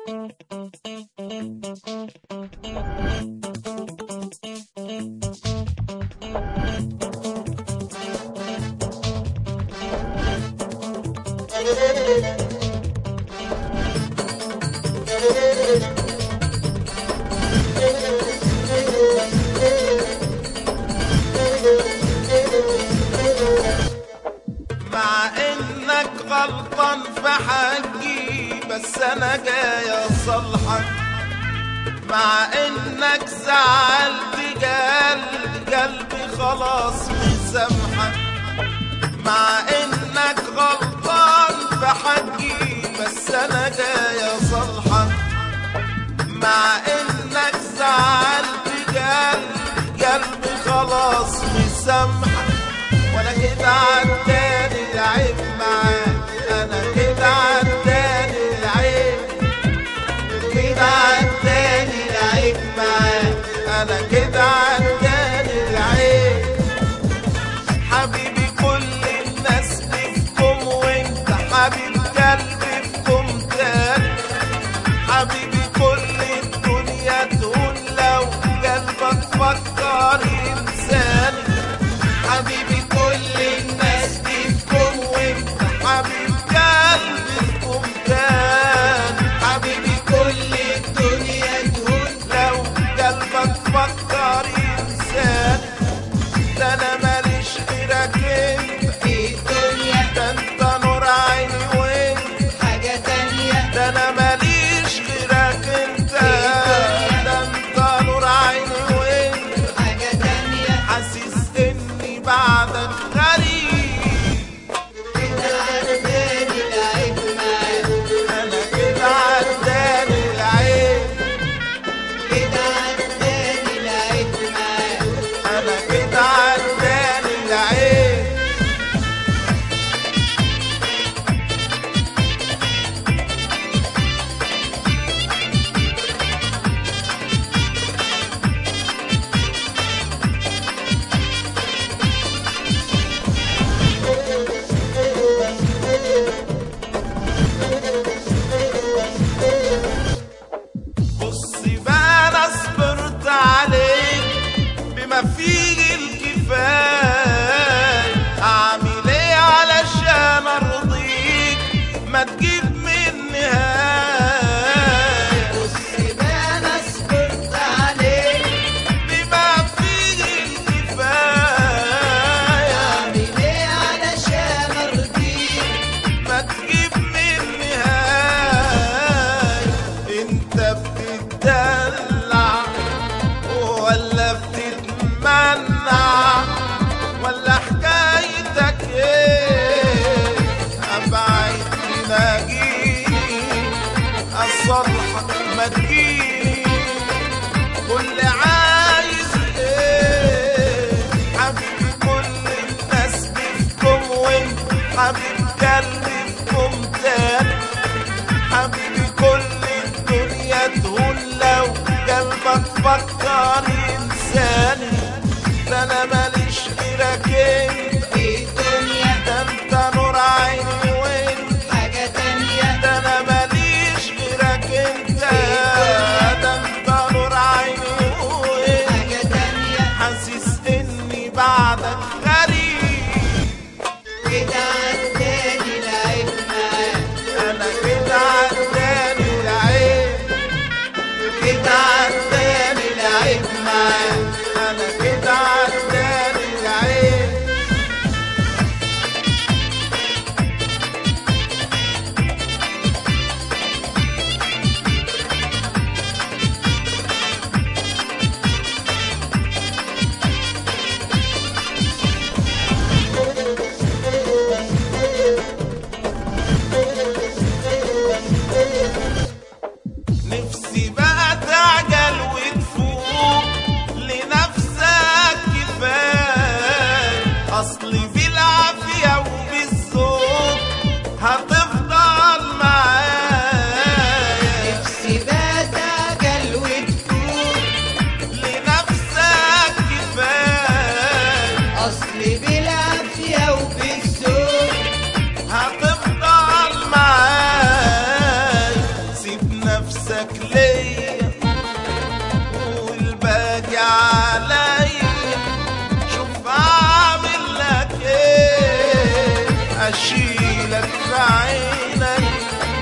مع انك غلطان في حقي بس انا جاي اصلحك مع انك زعلت قلبي قلبي خلاص مسامحك مع انك غلطان في حقي بس انا جاي اصلحك مع انك زعلت قلبي قلبي خلاص مسامحك وانا كده عداني العيب معاك انا كده عداني العيب كده عداني العيب معاك انا كده عداني العيب حبيبي كل الناس فيكم وانت حبيب قلبي فيكم تاني حبيبي كل الدنيا تقول لو قلبك فكر انساني حبيبي كل الناس دي فيكم وانت حبيب قلبي فيكم تاني حبيبي كل الدنيا تقول لو قلبك فكر انساني ده انا ماليش غيرك انت في الدنيا ده انت نور عيني وانت حاجة تانية ده انا ماليش غيرك انت ده انت نور عيني وانت حاجة تانية حاسس اني بعدك غريب كده عداني العيب معاك انا كده عداني العيب كده عداني العيب معاك انا كده عداني العيب بص بقى انا صبرت عليك بما فيه الكفايه اعمل ايه علشان ارضيك ما تجيب من نهايه بص بقى انا صبرت عليك بما فيه الكفايه اعمل ايه علشان ارضيك ما تجيب من نهاية انت بتدلع ولا بتتمنع ولا حكايتك ايه ابعد تلاقيني اصلحك ما تجيني كل عايز ايه حبيبي كل الناس فيكم وانت حبيب قلبي فيكم تاني حبيبي كل الدنيا تقول لو قلبك فكر انساني ده انا ماليش غيرك انت في الدنيا ده انت نور عيني وانت حاجة تانية ده انا ماليش غيرك انت ده انت نور عيني وانت حاجة تانية حاسس اني بعدك غريب كده عداني العيب معاك انا كده عداني العيب كده عداني العيب معاك انا كده عداني العيب نفسي بقى تعجل وتفوق لنفسك كفاية أصلي بالعافية وبالذوق هتفضل معايا نفسي بقى تعجل وتفوق لنفسك كفاية اصلي بالعافية وبالذوق هتفضل معايا سيب نفسك في عيني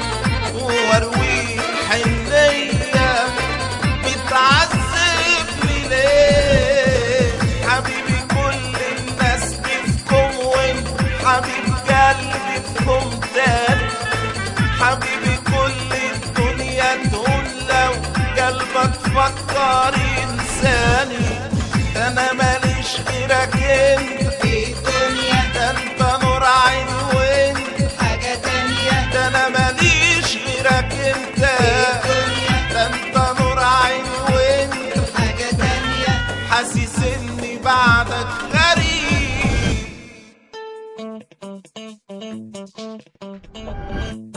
واروي حنية بتعذبني ليه حبيبي كل الناس بفكم وانت حبيب قلبي فيكم تاني حبيبي كل الدنيا تقول لو قلبك فكر انساني انا ماليش غيرك انت في الدنيا ده انت نور عيني وانت حاجة تانية ده انا ماليش غيرك انت في الدنيا ده انت نور عيني وانت حاجة تانية حاسس اني بعدك غريب